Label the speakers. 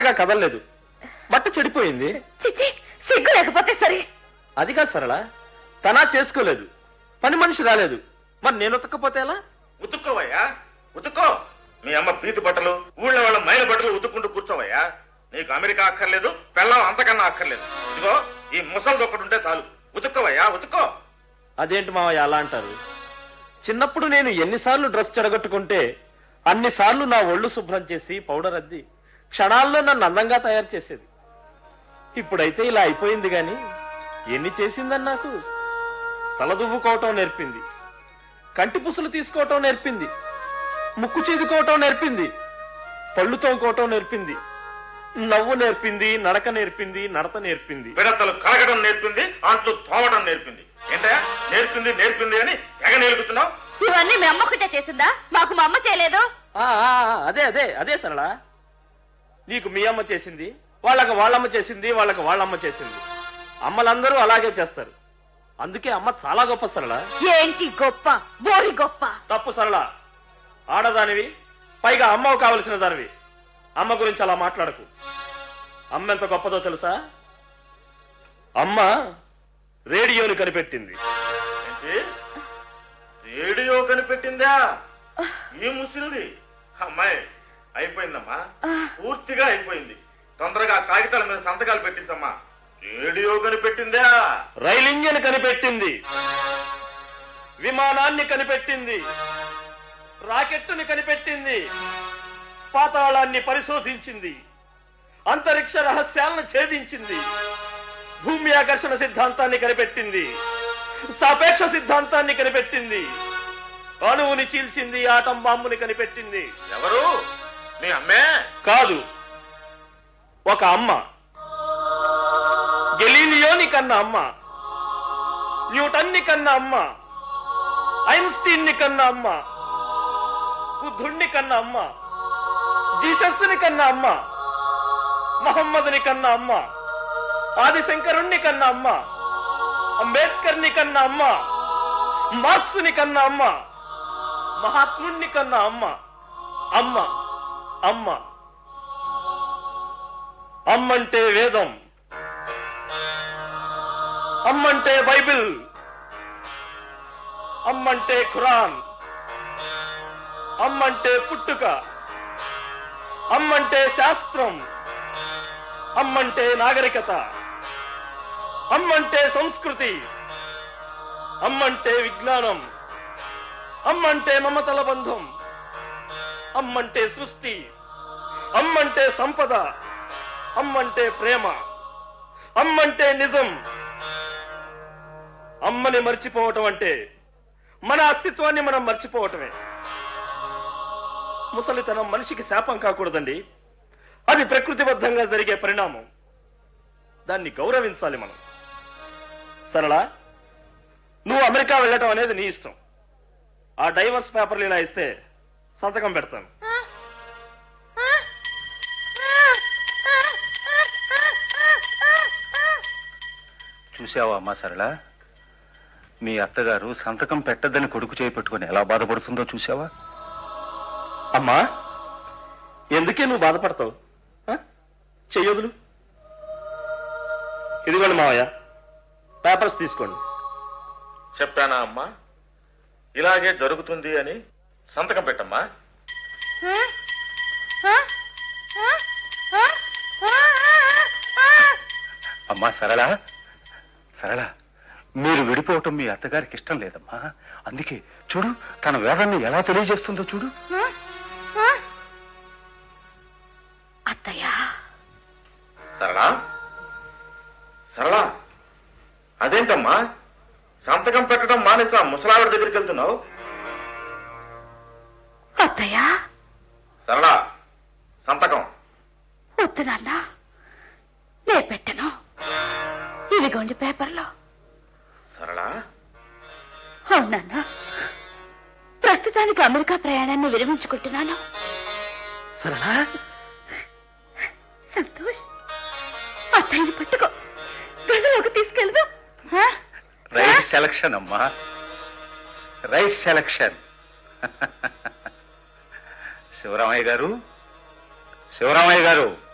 Speaker 1: గా కదలలేదు బట్ట చెడిపోయింది
Speaker 2: చిచ్చి సిగ్గు లేకపోతే సరే
Speaker 1: అది కాదు సరళ తనా చేసుకోలేదు పని మనిషి రాలేదు మరి నేను ఉతకపోతే ఎలా
Speaker 3: ఉతుక్కోవయ్యా ఉతుక్కో మీ అమ్మ పీతి బట్టలు ఊళ్ళో వాళ్ళ మైల బట్టలు ఉతుక్కుంటూ కూర్చోవయ్యా నీకు అమెరికా అక్కర్లేదు పెళ్ళం అంతకన్నా అక్కర్లేదు ఇదిగో ఈ ముసలిది ఒకటి ఉంటే చాలు ఉతుక్కోవయ్యా ఉతుక్కో
Speaker 1: అదేంటి మావయ్య అలా అంటారు చిన్నప్పుడు నేను ఎన్నిసార్లు డ్రెస్ చెడగొట్టుకుంటే అన్నిసార్లు నా ఒళ్ళు శుభ్రం చేసి పౌడర్ అద్ది క్షణాల్లో నన్ను అందంగా తయారు చేసేది ఇప్పుడైతే ఇలా అయిపోయింది గాని ఎన్ని చేసిందని నాకు తలదువ్వుకోవటం నేర్పింది కంటి పుసులు తీసుకోవటం నేర్పింది ముక్కు చీదుకోవటం నేర్పింది పళ్ళు తోముకోవటం నేర్పింది నవ్వు నేర్పింది నడక నేర్పింది నడత నేర్పింది
Speaker 3: పిడతలు కలగడం నేర్పింది అంట్లు తోమడం నేర్పింది ఏంటయ్యా నేర్పింది నేర్పింది అని తెగ నేర్పుతున్నావు
Speaker 2: ఇవన్నీ మీ అమ్మొక్కటే చేసిందా మాకు మా అమ్మ చేయలేదు
Speaker 1: ఆ, ఆ, ఆ, అదే అదే అదే సరళ నీకు మీ అమ్మ చేసింది వాళ్ళకి వాళ్ళమ్మ చేసింది వాళ్ళకి వాళ్ళమ్మ చేసింది అమ్మలందరూ అలాగే చేస్తారు అందుకే అమ్మ చాలా గొప్ప సరళ
Speaker 2: ఏంటి గొప్ప బోరి గొప్ప
Speaker 1: తప్పు సరళ ఆడదానివి పైగా అమ్మవు కావలసిన దానివి అమ్మ గురించి అలా మాట్లాడకు అమ్మ ఎంత గొప్పదో తెలుసా అమ్మ రేడియోని కనిపెట్టింది
Speaker 3: ఏంటి రేడియో కనిపెట్టిందా ఈ ముసిలిది అమ్మాయి అయిపోయిందమ్మా పూర్తిగా అయిపోయింది తొందరగా కాగితాల మీద సంతకాలు పెట్టించమ్మా రేడియో కనిపెట్టిందా
Speaker 1: రైలు ఇంజన్ కనిపెట్టింది విమానాన్ని కనిపెట్టింది రాకెట్టుని కనిపెట్టింది పాతాళాన్ని పరిశోధించింది అంతరిక్ష రహస్యాలను ఛేదించింది భూమి ఆకర్షణ సిద్ధాంతాన్ని కనిపెట్టింది సాపేక్ష సిద్ధాంతాన్ని కనిపెట్టింది అణువుని చీల్చింది ఆటం బాంబుని కనిపెట్టింది
Speaker 3: ఎవరు మీ అమ్మే
Speaker 1: కాదు ఒక అమ్మ గెలీలియోని కన్న అమ్మ న్యూటన్ని కన్న అమ్మ ఐన్స్టీన్ ని కన్న అమ్మ బుద్ధుణ్ణి కన్న అమ్మ జీసస్ని కన్న అమ్మ మహమ్మదుని కన్న అమ్మ ఆదిశంకరుణ్ణి కన్న అమ్మ అంబేద్కర్ ని కన్న అమ్మ మార్క్స్ కన్న అమ్మ మహాత్ముణ్ణి కన్న అమ్మ అమ్మ అమ్మ అమ్మంటే వేదం అమ్మంటే బైబిల్ అమ్మంటే ఖురాన్ అమ్మంటే పుట్టుక అమ్మంటే శాస్త్రం అమ్మంటే నాగరికత అమ్మంటే సంస్కృతి అమ్మంటే విజ్ఞానం అమ్మంటే మమతల బంధం అమ్మంటే సృష్టి అమ్మంటే సంపద అమ్మంటే ప్రేమ అమ్మంటే నిజం అమ్మని మర్చిపోవటం అంటే మన అస్తిత్వాన్ని మనం మర్చిపోవటమే ముసలితనం మనిషికి శాపం కాకూడదండి అది ప్రకృతిబద్ధంగా జరిగే పరిణామం దాన్ని గౌరవించాలి మనం సరళ నువ్వు అమెరికా వెళ్ళటం అనేది నీ ఇష్టం ఆ డైవర్స్ పేపర్లు ఇలా ఇస్తే సంతకం పెడతాను
Speaker 4: చూసావా అమ్మా సరళ మీ అత్తగారు సంతకం పెట్టద్దని కొడుకు చేయి పెట్టుకుని ఎలా బాధపడుతుందో చూసావా
Speaker 1: అమ్మా ఎందుకే నువ్వు బాధపడతావు ఆ? చెయ్యొదులు ఇదిగోండి మావయ్య పేపర్స్ తీసుకోండి
Speaker 3: చెప్పానా అమ్మా ఇలాగే జరుగుతుంది అని సంతకం పెట్టమ్మా
Speaker 4: అమ్మా సరళ సరళ మీరు విడిపోవటం మీ అత్తగారికి ఇష్టం లేదమ్మా అందుకే చూడు తన వేదాన్ని ఎలా తెలియజేస్తుందో చూడు
Speaker 2: అత్తయ్యా
Speaker 3: సరళా సరళా అదేంటమ్మా సంతకం పెట్టడం మానేసా ముసలావిడ దగ్గరికి వెళ్తున్నావు
Speaker 2: అత్తయ్యా
Speaker 3: సరళా సంతకం
Speaker 2: వద్దు నాన్న నే పెట్టను ఇదిగోండి పేపర్లో
Speaker 3: సరళా
Speaker 2: అవునన్నా ప్రస్తుతానికి అమెరికా ప్రయాణాన్ని విరమించుకుంటున్నాను
Speaker 1: సరళా
Speaker 2: సంతోష్ అత్తయ్యని పట్టుకో గదిలోకి తీసుకెళ్దాం ఆ?
Speaker 4: రైట్ సెలక్షన్ అమ్మా రైట్ సెలక్షన్ శివరామయ్య గారు శివరామయ్య గారు